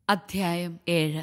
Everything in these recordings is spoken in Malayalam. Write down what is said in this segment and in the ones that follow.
അധ്യായം ഏഴ്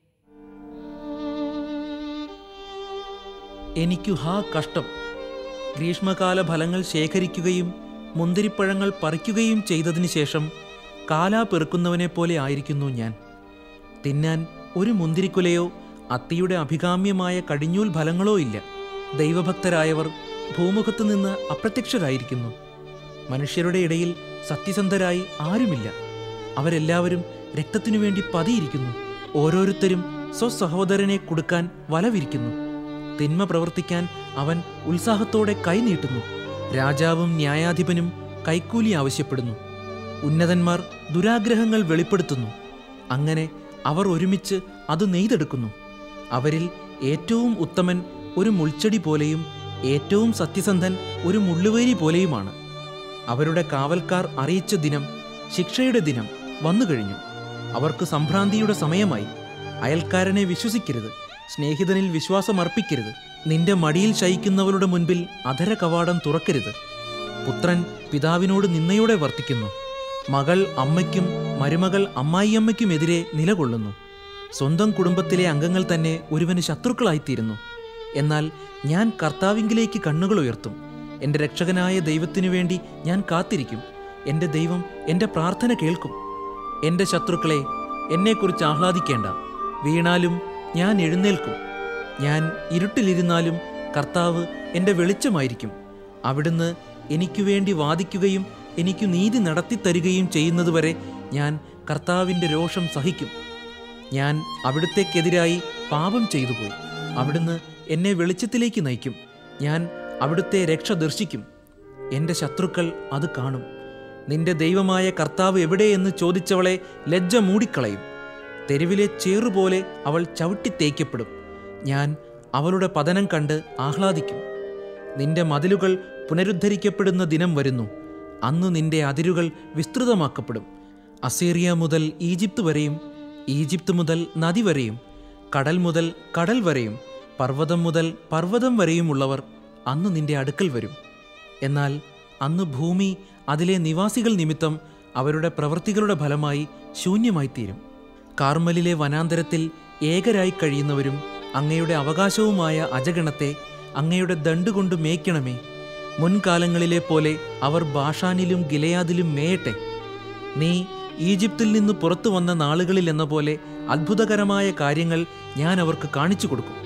എനിക്കു ഹാ കഷ്ടം ഗ്രീഷ്മകാല ഫലങ്ങൾ ശേഖരിക്കുകയും മുന്തിരിപ്പഴങ്ങൾ പറിക്കുകയും ചെയ്തതിനു ശേഷം കാലാ പെറുക്കുന്നവനെ പോലെ ആയിരിക്കുന്നു ഞാൻ തിന്നാൻ ഒരു മുന്തിരിക്കുലയോ അത്തിയുടെ അഭികാമ്യമായ കടിഞ്ഞൂൽ ഫലങ്ങളോ ഇല്ല ദൈവഭക്തരായവർ ഭൂമുഖത്ത് നിന്ന് അപ്രത്യക്ഷരായിരിക്കുന്നു മനുഷ്യരുടെ ഇടയിൽ സത്യസന്ധരായി ആരുമില്ല അവരെല്ലാവരും രക്തത്തിനു വേണ്ടി പതിയിരിക്കുന്നു ഓരോരുത്തരും സ്വസഹോദരനെ കൊടുക്കാൻ വലവിരിക്കുന്നു തിന്മ പ്രവർത്തിക്കാൻ അവൻ ഉത്സാഹത്തോടെ കൈനീട്ടുന്നു രാജാവും ന്യായാധിപനും കൈക്കൂലി ആവശ്യപ്പെടുന്നു ഉന്നതന്മാർ ദുരാഗ്രഹങ്ങൾ വെളിപ്പെടുത്തുന്നു അങ്ങനെ അവർ ഒരുമിച്ച് അത് നെയ്തെടുക്കുന്നു അവരിൽ ഏറ്റവും ഉത്തമൻ ഒരു മുൾച്ചെടി പോലെയും ഏറ്റവും സത്യസന്ധൻ ഒരു മുള്ളുവേലി പോലെയുമാണ് അവരുടെ കാവൽക്കാർ അറിയിച്ച ദിനം ശിക്ഷയുടെ ദിനം വന്നുകഴിഞ്ഞു അവർക്ക് സംഭ്രാന്തിയുടെ സമയമായി അയൽക്കാരനെ വിശ്വസിക്കരുത് സ്നേഹിതനിൽ വിശ്വാസമർപ്പിക്കരുത് നിന്റെ മടിയിൽ ശയിക്കുന്നവരുടെ മുൻപിൽ അധര കവാടം തുറക്കരുത് പുത്രൻ പിതാവിനോട് നിന്നയോടെ വർത്തിക്കുന്നു മകൾ അമ്മയ്ക്കും മരുമകൾ അമ്മായിയമ്മയ്ക്കുമെതിരെ നിലകൊള്ളുന്നു സ്വന്തം കുടുംബത്തിലെ അംഗങ്ങൾ തന്നെ ഒരുവന് ശത്രുക്കളായിത്തീരുന്നു എന്നാൽ ഞാൻ കർത്താവിങ്കിലേക്ക് കണ്ണുകൾ ഉയർത്തും എൻ്റെ രക്ഷകനായ ദൈവത്തിനു വേണ്ടി ഞാൻ കാത്തിരിക്കും എൻ്റെ ദൈവം എൻ്റെ പ്രാർത്ഥന കേൾക്കും എൻ്റെ ശത്രുക്കളെ എന്നെക്കുറിച്ച് ആഹ്ലാദിക്കേണ്ട വീണാലും ഞാൻ എഴുന്നേൽക്കും ഞാൻ ഇരുട്ടിലിരുന്നാലും കർത്താവ് എൻ്റെ വെളിച്ചമായിരിക്കും അവിടുന്ന് എനിക്കു വേണ്ടി വാദിക്കുകയും എനിക്ക് നീതി നടത്തിത്തരികയും ചെയ്യുന്നതുവരെ ഞാൻ കർത്താവിൻ്റെ രോഷം സഹിക്കും ഞാൻ അവിടുത്തേക്കെതിരായി പാപം ചെയ്തുപോയി അവിടുന്ന് എന്നെ വെളിച്ചത്തിലേക്ക് നയിക്കും ഞാൻ അവിടുത്തെ രക്ഷ ദർശിക്കും എൻ്റെ ശത്രുക്കൾ അത് കാണും നിന്റെ ദൈവമായ കർത്താവ് എവിടെയെന്ന് ചോദിച്ചവളെ ലജ്ജ മൂടിക്കളയും തെരുവിലെ ചേറുപോലെ അവൾ ചവിട്ടിത്തേക്കപ്പെടും ഞാൻ അവളുടെ പതനം കണ്ട് ആഹ്ലാദിക്കും നിന്റെ മതിലുകൾ പുനരുദ്ധരിക്കപ്പെടുന്ന ദിനം വരുന്നു അന്ന് നിന്റെ അതിരുകൾ വിസ്തൃതമാക്കപ്പെടും അസീറിയ മുതൽ ഈജിപ്ത് വരെയും ഈജിപ്ത് മുതൽ നദി വരെയും കടൽ മുതൽ കടൽ വരെയും പർവ്വതം മുതൽ പർവ്വതം വരെയുമുള്ളവർ അന്ന് നിന്റെ അടുക്കൽ വരും എന്നാൽ അന്ന് ഭൂമി അതിലെ നിവാസികൾ നിമിത്തം അവരുടെ പ്രവൃത്തികളുടെ ഫലമായി ശൂന്യമായിത്തീരും കാർമലിലെ വനാന്തരത്തിൽ ഏകരായി കഴിയുന്നവരും അങ്ങയുടെ അവകാശവുമായ അജഗണത്തെ അങ്ങയുടെ ദണ്ടുകൊണ്ട് മേയ്ക്കണമേ മുൻകാലങ്ങളിലെ പോലെ അവർ ബാഷാനിലും ഗിലയാദിലും മേയട്ടെ നീ ഈജിപ്തിൽ നിന്ന് പുറത്തു വന്ന നാളുകളിൽ എന്ന പോലെ അത്ഭുതകരമായ കാര്യങ്ങൾ ഞാൻ അവർക്ക് കാണിച്ചു കൊടുക്കും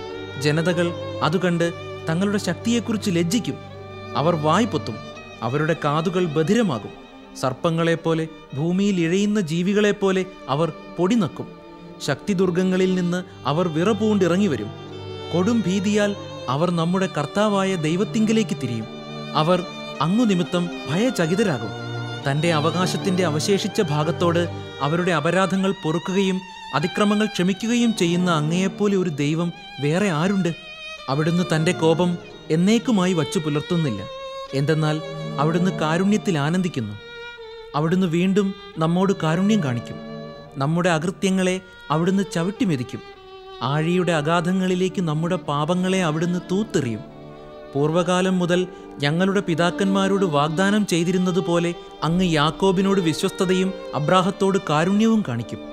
ജനതകൾ അതുകണ്ട് തങ്ങളുടെ ശക്തിയെക്കുറിച്ച് ലജ്ജിക്കും അവർ വായ് പൊത്തും അവരുടെ കാതുകൾ ബധിരമാകും സർപ്പങ്ങളെപ്പോലെ ഭൂമിയിൽ ഇഴയുന്ന ജീവികളെപ്പോലെ അവർ പൊടിനക്കും ശക്തിദുർഗങ്ങളിൽ നിന്ന് അവർ വിറപൂണ്ടിറങ്ങി വരും കൊടും ഭീതിയാൽ അവർ നമ്മുടെ കർത്താവായ ദൈവത്തിങ്കലേക്ക് തിരിയും അവർ അങ്ങു നിമിത്തം ഭയചകിതരാകും തന്റെ അവകാശത്തിന്റെ അവശേഷിച്ച ഭാഗത്തോട് അവരുടെ അപരാധങ്ങൾ പൊറുക്കുകയും അതിക്രമങ്ങൾ ക്ഷമിക്കുകയും ചെയ്യുന്ന അങ്ങയെപ്പോലെ ഒരു ദൈവം വേറെ ആരുണ്ട് അവിടുന്ന് തന്റെ കോപം എന്നേക്കുമായി വച്ചു പുലർത്തുന്നില്ല എന്തെന്നാൽ അവിടുന്ന് കാരുണ്യത്തിൽ ആനന്ദിക്കുന്നു അവിടുന്ന് വീണ്ടും നമ്മോട് കാരുണ്യം കാണിക്കും നമ്മുടെ അകൃത്യങ്ങളെ അവിടുന്ന് ചവിട്ടിമെതിക്കും ആഴിയുടെ അഗാധങ്ങളിലേക്ക് നമ്മുടെ പാപങ്ങളെ അവിടുന്ന് തൂത്തെറിയും പൂർവകാലം മുതൽ ഞങ്ങളുടെ പിതാക്കന്മാരോട് വാഗ്ദാനം ചെയ്തിരുന്നതുപോലെ അങ്ങ് യാക്കോബിനോട് വിശ്വസ്തതയും അബ്രാഹത്തോട് കാരുണ്യവും കാണിക്കും